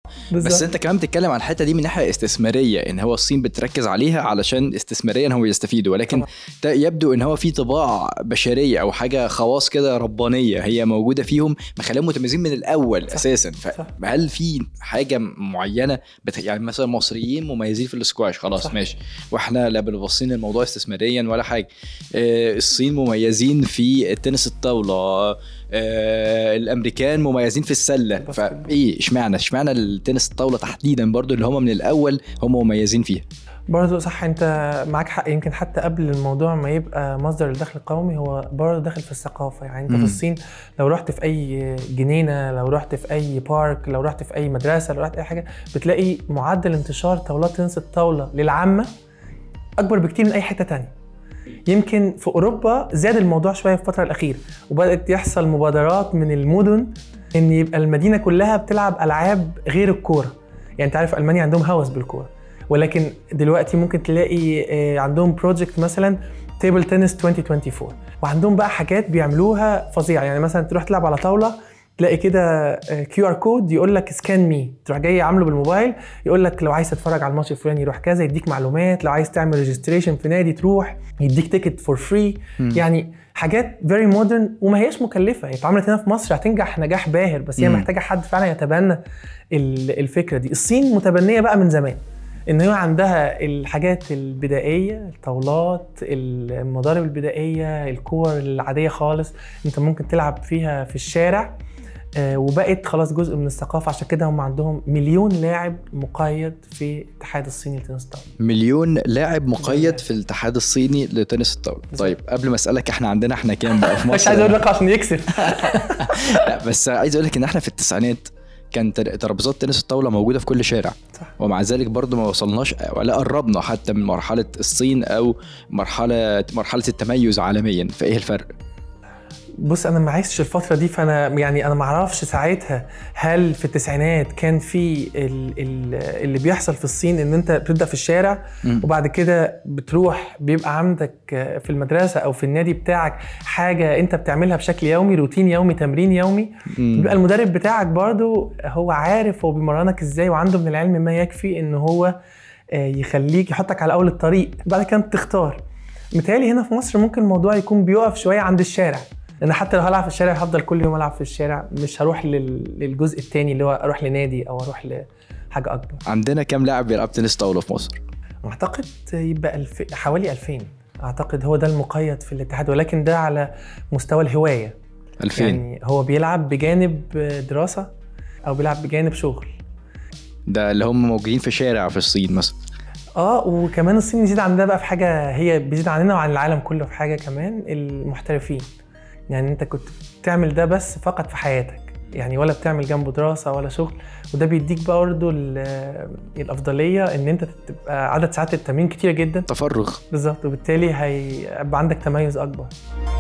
بس بالظبط انت كمان بتتكلم عن الحته دي من ناحيه استثماريه ان هو الصين بتركز عليها علشان استثماريا هو يستفيدوا ولكن طبعا. ده يبدو ان هو في طباع بشريه او حاجه خواص كده ربانيه هي موجوده فيهم مخليهم متميزين من الاول صح. اساسا صح. فهل في حاجه معينه بت... يعني مثلا المصريين مميزين في السكواش خلاص صح. ماشي واحنا لا باصين الموضوع استثماريا ولا حاجه آه الصين مميزين في التنس الطاوله آه الامريكان مميزين في السله الباسكت بول. فايه اشمعنى اشمعنى التنس الطاوله تحديدا برضو اللي هم من الاول هم مميزين فيها برضه صح انت معاك حق يمكن حتى قبل الموضوع ما يبقى مصدر الدخل القومي هو برضه داخل في الثقافه يعني انت مم. في الصين لو رحت في اي جنينه لو رحت في اي بارك لو رحت في اي مدرسه لو رحت اي حاجه بتلاقي معدل انتشار طاولات تنس الطاوله للعامه اكبر بكتير من اي حته تانية يمكن في اوروبا زاد الموضوع شويه في الفتره الاخيره وبدات يحصل مبادرات من المدن ان يبقى المدينه كلها بتلعب العاب غير الكوره يعني انت عارف المانيا عندهم هوس بالكوره ولكن دلوقتي ممكن تلاقي آه، عندهم بروجكت مثلا تيبل تنس 2024 وعندهم بقى حاجات بيعملوها فظيعه يعني مثلا تروح تلعب على طاوله تلاقي كده كيو ار كود يقول لك سكان مي تروح جاي عامله بالموبايل يقول لك لو عايز تتفرج على الماتش الفلاني روح كذا يديك معلومات لو عايز تعمل ريجستريشن في نادي تروح يديك تيكت فور فري يعني حاجات فيري مودرن وما هياش مكلفه هي اتعملت هنا في مصر هتنجح نجاح باهر بس هي مم. محتاجه حد فعلا يتبنى ال- الفكره دي الصين متبنيه بقى من زمان ان هي عندها الحاجات البدائيه الطاولات المضارب البدائيه الكور العاديه خالص انت ممكن تلعب فيها في الشارع آه، وبقت خلاص جزء من الثقافه عشان كده هم عندهم مليون لاعب مقيد في الاتحاد الصيني لتنس الطاوله مليون لاعب مقيد في الاتحاد الصيني لتنس الطاوله طيب قبل ما اسالك احنا عندنا احنا كام بقى في مصر مش عايز اقول لك عشان يكسب لا بس عايز اقول لك ان احنا في التسعينات كان تر- ترابيزات تنس الطاوله موجوده في كل شارع صح. ومع ذلك برضو ما وصلناش ولا قربنا حتى من مرحله الصين او مرحله مرحله التميز عالميا فايه الفرق بص انا ما عشتش الفتره دي فانا يعني انا ما اعرفش ساعتها هل في التسعينات كان في ال- ال- اللي بيحصل في الصين ان انت بتبدا في الشارع مم. وبعد كده بتروح بيبقى عندك في المدرسه او في النادي بتاعك حاجه انت بتعملها بشكل يومي روتين يومي تمرين يومي مم. بيبقى المدرب بتاعك برضو هو عارف هو بيمرنك ازاي وعنده من العلم ما يكفي ان هو آه، يخليك يحطك على اول الطريق بعد كده انت تختار متهيألي هنا في مصر ممكن الموضوع يكون بيقف شويه عند الشارع لان حتى لو هلعب في الشارع هفضل كل يوم العب في الشارع مش هروح لل- للجزء التاني اللي هو اروح لنادي او اروح لحاجه اكبر عندنا كام لاعب بيلعب تنس طاوله في مصر اعتقد يبقى الف... حوالي 2000 اعتقد هو ده المقيد في الاتحاد ولكن ده على مستوى الهوايه 2000 يعني هو بيلعب بجانب دراسه او بيلعب بجانب شغل ده اللي هم موجودين في شارع في الصين مثلا اه وكمان الصين يزيد عندها بقى في حاجه هي بيزيد عننا وعن العالم كله في حاجه كمان المحترفين يعني انت كنت بتعمل ده بس فقط في حياتك يعني ولا بتعمل جنبه دراسه ولا شغل وده بيديك بقى برضه ال- الافضليه ان انت تبقى عدد ساعات التمرين كتيره جدا تفرغ بالظبط وبالتالي هيبقى عندك تميز اكبر